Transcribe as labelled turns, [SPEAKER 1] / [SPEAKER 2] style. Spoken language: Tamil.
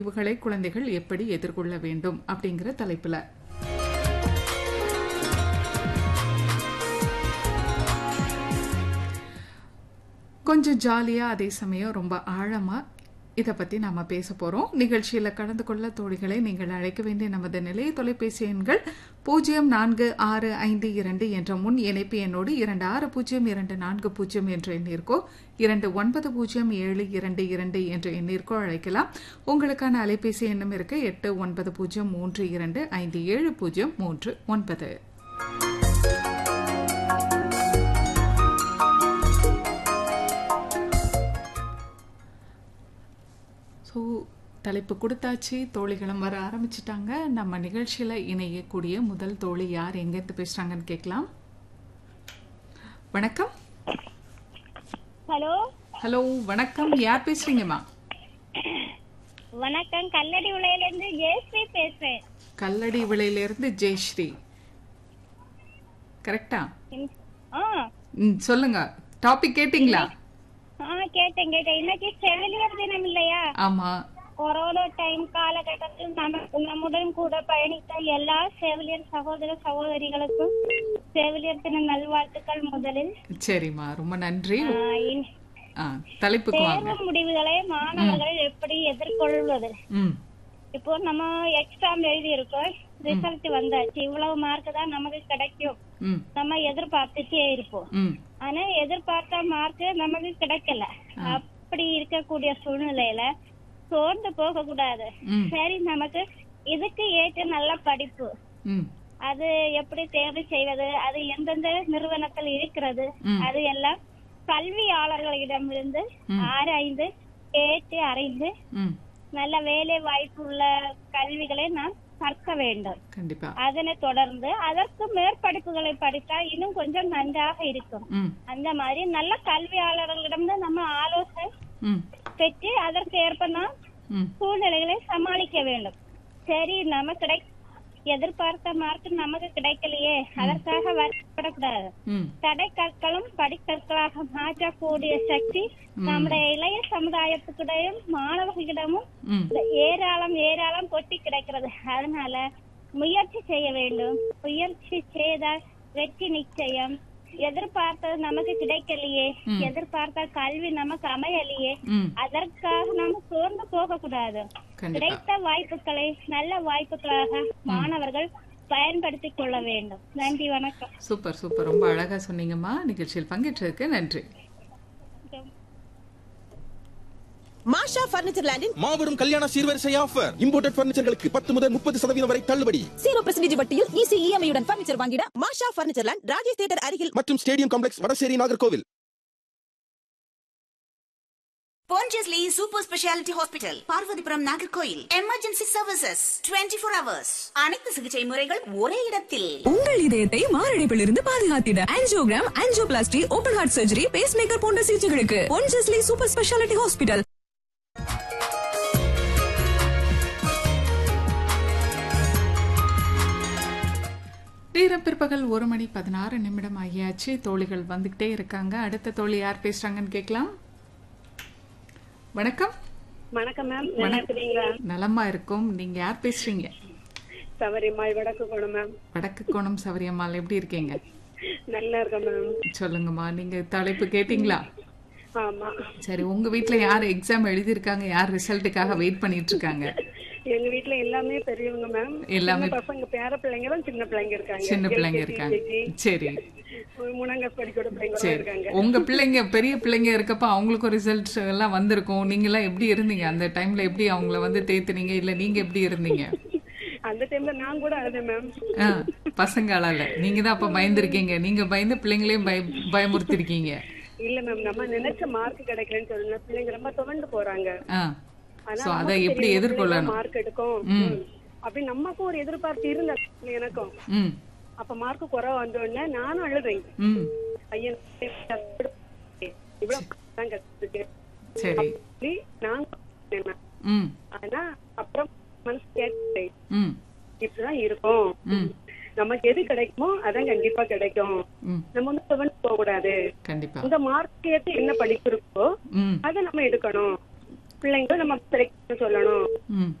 [SPEAKER 1] விளைவுகளை குழந்தைகள் எப்படி எதிர்கொள்ள வேண்டும் அப்படிங்கிற தலைப்புல கொஞ்சம் ஜாலியா அதே சமயம் ரொம்ப ஆழமா இதை பத்தி நாம பேச போறோம் நிகழ்ச்சியில கலந்து கொள்ள தோழிகளை நீங்கள் அழைக்க வேண்டிய நமது நிலைய தொலைபேசி எண்கள் பூஜ்ஜியம் நான்கு ஆறு ஐந்து இரண்டு என்ற முன் இணைப்பு எண்ணோடு இரண்டு ஆறு பூஜ்ஜியம் இரண்டு நான்கு பூஜ்ஜியம் என்ற எண்ணிற்கோ இரண்டு ஒன்பது பூஜ்ஜியம் ஏழு இரண்டு இரண்டு என்ற எண்ணிற்கோ அழைக்கலாம் உங்களுக்கான அலைபேசி எண்ணும் இருக்கு எட்டு ஒன்பது பூஜ்ஜியம் மூன்று இரண்டு ஐந்து ஏழு பூஜ்ஜியம் மூன்று ஒன்பது ஸோ தலைப்பு கொடுத்தாச்சு தோழிகளும் வர ஆரம்பிச்சிட்டாங்க நம்ம நிகழ்ச்சியில் இணையக்கூடிய முதல் தோழி யார் எங்கேருந்து பேசுகிறாங்கன்னு கேட்கலாம் வணக்கம்
[SPEAKER 2] ஹலோ
[SPEAKER 1] ஹலோ வணக்கம் யார் பேசுறீங்கம்மா
[SPEAKER 2] வணக்கம் கல்லடி உலையில இருந்து ஜெயஸ்ரீ பேசுறேன்
[SPEAKER 1] கல்லடி விலையிலேருந்து ஜெயஸ்ரீ கரெக்டா
[SPEAKER 2] ம், ஆ
[SPEAKER 1] ம் சொல்லுங்க டாபிக் கேட்டிங்களா
[SPEAKER 2] ஆ கேட்டேன் கேட்டேன் இன்னைக்கு செவிலியர் தினம் இல்லையா
[SPEAKER 1] ஆமா
[SPEAKER 2] கொரோனா டைம் காலகட்டத்தில் நமக்கு நம்முடன் கூட பயணித்த எல்லா செவிலியர் சகோதர சகோதரிகளுக்கும் செவிலியர் தின நல்வாழ்த்துக்கள் முதலில்
[SPEAKER 1] சரிம்மா ரொம்ப நன்றி
[SPEAKER 2] ஆ, இன்-
[SPEAKER 1] ஆ தலைப்புக்கு வாங்க
[SPEAKER 2] தேர்வு முடிவுகளை மாணவர்கள் எப்படி எதிர்கொள்வது
[SPEAKER 1] ம்
[SPEAKER 2] இப்போ நம்ம எக்ஸாம் எழுதி இருக்கோம் ரிசல்ட் வந்தாச்சு இவ்வளவு மார்க் தான் நமக்கு கிடைக்கும்
[SPEAKER 1] ம்
[SPEAKER 2] நம்ம எதிர்பார்த்துட்டே இருப்போம்
[SPEAKER 1] ம்
[SPEAKER 2] ஆனா எதிர்பார்த்த மார்க் நமக்கு கிடைக்கல அப்படி இருக்கக்கூடிய சூழ்நிலையில சோர்ந்து போக கூடாது
[SPEAKER 1] ம்
[SPEAKER 2] சரி நமக்கு இதுக்கு ஏற்ற நல்ல படிப்பு
[SPEAKER 1] ம்
[SPEAKER 2] அது எப்படி தேர்வு செய்வது அது எந்தெந்த நிறுவனத்தில் இருக்கிறது
[SPEAKER 1] ம்.
[SPEAKER 2] அது எல்லாம் கல்வியாளர்களிடமிருந்து ஆராய்ந்து கேட்டு அறிந்து
[SPEAKER 1] ம்
[SPEAKER 2] நல்ல வேலை வாய்ப்பு உள்ள கல்விகளை நாம் கற்க வேண்டும்
[SPEAKER 1] கண்டிப்பா
[SPEAKER 2] அதனை தொடர்ந்து அதற்கு மேற்படிப்புகளை படித்தால் இன்னும் கொஞ்சம் நன்றாக இருக்கும்
[SPEAKER 1] ம்
[SPEAKER 2] அந்த மாதிரி நல்ல கல்வியாளர்களிடம் நம்ம ஆலோசனை
[SPEAKER 1] ம்
[SPEAKER 2] பெற்று அதற்கு ஏற்ப நாம்
[SPEAKER 1] ம்
[SPEAKER 2] சூழ்நிலைகளை சமாளிக்க வேண்டும் சரி நம்ம கிடை எதிர்பார்த்த மார்க் நமக்கு கிடைக்கலையே அதற்காக வருத்தப்படக்கூடாது
[SPEAKER 1] ம்
[SPEAKER 2] தடை கற்களும் படிக்கற்களாக மாற்றக்கூடிய சக்தி நம்முடைய இளைய சமுதாயத்துக்கிடையும் மாணவர்களிடமும்
[SPEAKER 1] ம்
[SPEAKER 2] ஏராளம் ஏராளம் கொட்டி கிடக்கிறது அதனால முயற்சி செய்ய வேண்டும் முயற்சி செய்தால் வெற்றி நிச்சயம் எதிர்பார்த்தது நமக்கு கிடைக்கலையே எதிர்பார்த்த கல்வி நமக்கு அமையலையே
[SPEAKER 1] ம்
[SPEAKER 2] அதற்காக நாம சோர்ந்து போக கூடாது
[SPEAKER 1] கண்டிப்பா
[SPEAKER 2] கிடைத்த வாய்ப்புகளை நல்ல வாய்ப்புகளாக மாணவர்கள் பயன்படுத்திக் கொள்ள வேண்டும் நன்றி வணக்கம்
[SPEAKER 1] சூப்பர் சூப்பர் ரொம்ப அழகா சொன்னீங்கம்மா நிகழ்ச்சியில் பங்கேற்றதுக்கு நன்றி
[SPEAKER 3] மாஷா பர்னிச்சர் லேண்டின்
[SPEAKER 4] மாபெரும் கல்யாண சீர்வரிசை ஆஃபர் இம்போர்ட்டட் பர்னிச்சர்களுக்கு பத்து முதல் முப்பது சதவீதம் வரை தள்ளுபடி
[SPEAKER 3] ஜீரோ பெர்சன்டேஜ் வட்டியில் ஈஸி இஎம்ஐ உடன் பர்னிச்சர் வாங்கிட Masha furniture land Rajesh theatre அருகில்
[SPEAKER 4] மற்றும் stadium complex Vadasery Nagercoil
[SPEAKER 5] Pondicherry Super Speciality Hospital, Parvathipuram Nagercoil emergency services 24 four hours அனைத்து சிகிச்சை முறைகள் ஒரே இடத்தில்
[SPEAKER 6] உங்கள் இதயத்தை மாரடைப்பிலிருந்து பாதுகாத்திட angiogram angioplasty open heart surgery pacemaker போன்ற சிகிச்சைகளுக்கு பொன்ஜஸ்லி சூப்பர் ஸ்பெஷாலிட்டி ஹாஸ்பிட்டல்
[SPEAKER 1] நேரம் பிற்பகல் ஒரு மணி பதினாறு நிமிடம் ஆகியாச்சு தோழிகள் வந்துகிட்டே இருக்காங்க அடுத்த தோழி யார் பேசுறாங்கன்னு கேட்கலாம் வணக்கம்
[SPEAKER 7] வணக்கம் மேம் நல்லா இருக்கிறீங்களா
[SPEAKER 1] நலமா இருக்கும் நீங்க யார் பேசுறீங்க
[SPEAKER 7] சவரிமாய் வடக்கு போகணும் மேம்
[SPEAKER 1] வடக்கு கோணம் சவரியம்மாள் எப்படி இருக்கீங்க
[SPEAKER 7] நல்லா இருக்கேன் மேம்
[SPEAKER 1] சொல்லுங்கம்மா நீங்க தலைப்பு கேட்டீங்களா
[SPEAKER 7] ஆமா
[SPEAKER 1] சரி உங்க வீட்ல யார் எக்ஸாம் எழுதியிருக்காங்க யார் ரிசல்ட்டுக்காக வெயிட் பண்ணிட்டு இருக்காங்க
[SPEAKER 7] எங்க வீட்ல எல்லாமே பெரியவங்க மேம்
[SPEAKER 1] எல்லாமே
[SPEAKER 7] சின்ன பசங்க பேர பிள்ளைங்களும் சின்ன பிள்ளைங்க இருக்காங்க
[SPEAKER 1] சின்ன பிள்ளைங்க
[SPEAKER 7] LKG,
[SPEAKER 1] இருக்காங்க
[SPEAKER 7] UKG,
[SPEAKER 1] சரி
[SPEAKER 7] ஒரு மூணாம் கிளாஸ் படிக்கிற பிள்ளைங்க
[SPEAKER 1] சரி
[SPEAKER 7] இருக்காங்க
[SPEAKER 1] உங்க பிள்ளைங்க பெரிய பிள்ளைங்க இருக்கப்ப அவங்களுக்கும் ரிசல்ட் எல்லாம் வந்திருக்கும் நீங்க எல்லாம் எப்படி இருந்தீங்க அந்த டைம்ல எப்படி அவங்கள வந்து தேத்துனீங்க இல்ல நீங்க எப்படி இருந்தீங்க
[SPEAKER 7] அந்த டைம்ல நான் கூட அழுதேன் மேம்
[SPEAKER 1] ஆ, பசங்க அழல நீங்க தான் அப்ப பயந்துருக்கீங்க நீங்க பயந்து பிள்ளைங்களையும் பய பயமுறுத்திருக்கீங்க
[SPEAKER 7] இல்ல மேம் நம்ம நினைச்ச மார்க் கிடைக்கலன்னு சொல்லுங்க பிள்ளைங்க ரொம்ப துவண்டு போறாங்க
[SPEAKER 1] ஆ சோ அதை எப்படி எதிர்கொள்ளணும்
[SPEAKER 7] மார்க் எடுக்கும் ம். அப்படி நமக்கும் ஒரு எதிர்பார்ப்பு இருந்த எனக்கும்
[SPEAKER 1] ம்
[SPEAKER 7] அப்ப மார்க் குறை வந்த உடனே நானும் அழுதேன்
[SPEAKER 1] ம்
[SPEAKER 7] பையன் இவ்வளவு தான் கத்துருக்கு
[SPEAKER 1] சரி
[SPEAKER 7] சொல்லி நான் சொன்னேன் ma'am.
[SPEAKER 1] ம்
[SPEAKER 7] ஆனா அப்புறம் மனசு கேட்டேன்
[SPEAKER 1] ம்
[SPEAKER 7] இப்படிதான் இருக்கும்
[SPEAKER 1] ம்
[SPEAKER 7] நமக்கு எது கிடைக்குமோ அதான் கண்டிப்பா கிடைக்கும்
[SPEAKER 1] ம்
[SPEAKER 7] நம்ம வந்து செவன் போக கூடாது
[SPEAKER 1] கண்டிப்பா
[SPEAKER 7] இந்த மார்க் ஏத்து என்ன படிப்பு இருக்கோ
[SPEAKER 1] ம்
[SPEAKER 7] அதை நம்ம எடுக்கணும் பிள்ளைங்களும் நம்ம select பண்ண சொல்லணும்
[SPEAKER 1] ம்